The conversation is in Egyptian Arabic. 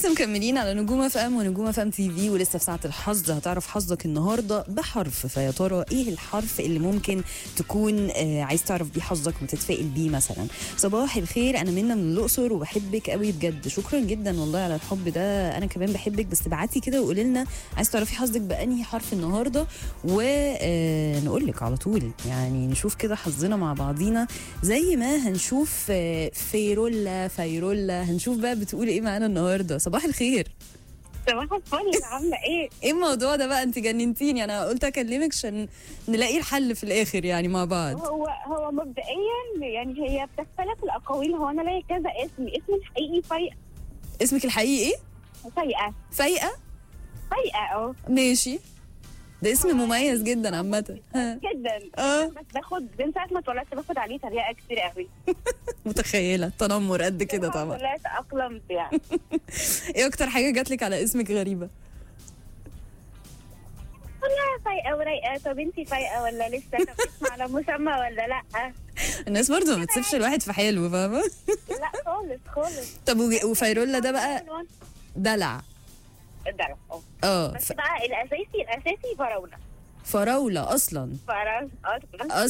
لسه مكملين على نجوم اف ام ونجوم اف ام تي في ولسه في ساعه الحظ هتعرف حظك النهارده بحرف فيا ترى ايه الحرف اللي ممكن تكون آه عايز تعرف بيه حظك وتتفائل بيه مثلا صباح الخير انا منى من الاقصر وبحبك قوي بجد شكرا جدا والله على الحب ده انا كمان بحبك بس ابعتي كده وقولي لنا عايز تعرفي حظك بانهي حرف النهارده ونقول لك على طول يعني نشوف كده حظنا مع بعضينا زي ما هنشوف آه، فيرولا فيرولا هنشوف بقى بتقول ايه معانا النهارده صباح الخير صباح الفل عامله ايه؟ ايه الموضوع ده بقى انت جننتيني انا قلت اكلمك عشان نلاقي الحل في الاخر يعني مع بعض هو هو مبدئيا يعني هي بتختلف الاقاويل هو انا ليا كذا اسم اسمي الحقيقي فايقه اسمك الحقيقي ايه فايقه فايقه فايقه اه ماشي ده اسم مميز جدا عامه ها. جدا اه بس باخد من ساعه ما اتولدت باخد عليه تريقه كتير قوي متخيله تنمر قد كده طبعا لا تاقلمت يعني ايه اكتر حاجه جات لك على اسمك غريبه والله فايقه ورايقه طب انت فايقه ولا لسه طب اسم على مسمى ولا لا؟ الناس برضو ما بتسيبش الواحد في حاله فاهمه لا خالص خالص طب وج- وفيرولا ده بقى دلع ده اه اه بس ف- بقى الاساسي الاساسي فراوله فراوله اصلا فراوله اصلا